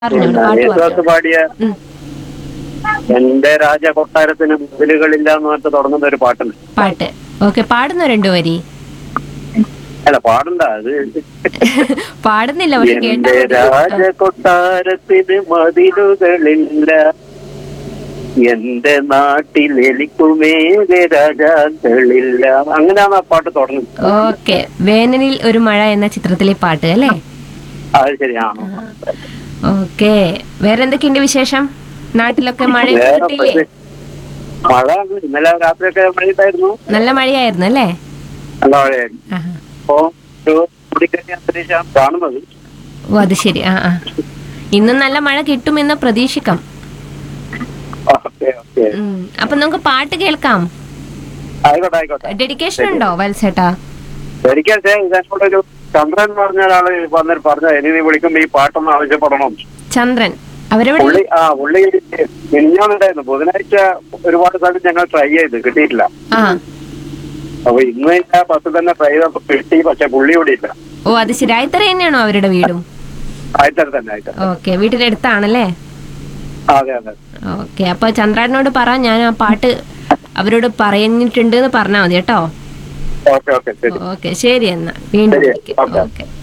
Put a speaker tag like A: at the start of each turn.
A: പറഞ്ഞോളൂ പാട്ട്
B: യേശുദാസ്
A: പറഞ്ഞോളൂ
B: പാടിയ
A: ഉം.
B: എന്റെ രാജ കൊട്ടാരത്തിന് മുതലുകളില്ല എന്ന് പറഞ്ഞിട്ട് തുടങ്ങുന്ന ഒരു പാട്ടുണ്ട്
A: പാട്ട് ഓക്കെ പാടുന്ന രണ്ടു വരി
B: അല്ല പാടണ്ട അത്
A: പാടുന്നില്ല പക്ഷെ
B: എന്റെ
A: കേട്ടാ
B: രാജ കൊട്ടാരത്തിന് മതിലുകളില്ല എന്റെ നാട്ടിൽ എലിക്കുമേലെ രാജാക്കളില്ല അങ്ങനെയാണ് ആ പാട്ട് തുടങ്ങുന്നത്
A: ഓക്കെ വേനലിൽ ഒരു മഴ എന്ന ചിത്രത്തിലെ പാട്ട് അല്ലേ
B: അത് ശരിയാണോ
A: ഓക്കെ വേറെ എന്തൊക്കെയുണ്ട് വിശേഷം നാട്ടിലൊക്കെ മഴ
B: വേറെ
A: കിട്ടിയില്ലേ
B: പ്രത്യേക- മഴ ഇന്നലെ രാത്രിയൊക്കെ മഴയുണ്ടായിരുന്നു
A: നല്ല മഴയായിരുന്നു അല്ലേ
B: നല്ല മഴയായിരുന്നു
A: ആഹാ.
B: അപ്പോ ഒരു കുടിക്കഞ്ഞ അന്തരീക്ഷം കാണുന്നത്
A: ഓ അത് ശരി ആ ആ ഇന്നും നല്ല മഴ കിട്ടുമെന്ന് പ്രതീക്ഷിക്കാം
B: ഓക്കെ ഓക്കെ
A: ഉം. അപ്പൊ നമുക്ക് പാട്ട് കേൾക്കാം
B: ആയിക്കോട്ടെ ആയിക്കോട്ടെ
A: ഡെഡിക്കേഷൻ ഉണ്ടോ വത്സേട്ടാ
B: ഒരിക്കൽ ഇതേപോലെ ഒരു ചന്ദ്രൻ എന്ന് പറഞ്ഞ ഒരാള് വന്നിട്ട് പറഞ്ഞ ഇനി നീ വിളിക്കുമ്പോ ഈ പാട്ടൊന്ന് ആവശ്യപ്പെടണം
A: ചന്ദ്രൻ അവരെവിടെ
B: പുള്ളി ആ പുള്ളി മിനിഞ്ഞാന്നുണ്ടായിരുന്നു ബുധനാഴ്ച ഒരുപാട് സ്ഥലത്ത് ഞങ്ങൾ ട്രൈ ചെയ്ത് കിട്ടിയിട്ടില്ല
A: ആ
B: അപ്പൊ ഇന്ന് ആ ബസ് തന്നെ ട്രൈ ചെയ്തപ്പോ കിട്ടി പക്ഷെ പുള്ളി ഇവിടെ ഇല്ല
A: ഓ അത് ശരി ആയിത്തറ തന്നെയാണോ അവരുടെ വീടും
B: ആയിത്തര തന്നെ ആയിത്തര
A: ഓക്കെ വീട്ടിനടുത്താണല്ലേ
B: അതെ അതെ
A: ഓക്കെ അപ്പൊ ചന്ദ്രാടിനോട് പറ ഞാൻ ആ പാട്ട് അവരോട് പറഞ്ഞിട്ടുണ്ട് എന്ന് പറഞ്ഞാൽ മതി കേട്ടോ
B: ഓക്കെ ഓക്കെ ശരി
A: ഓക്കെ ശരി എന്നാ വീണ്ടും
B: ശരി,
A: വിളിക്കാം
B: ഓക്കെ.
A: ഓക്കെ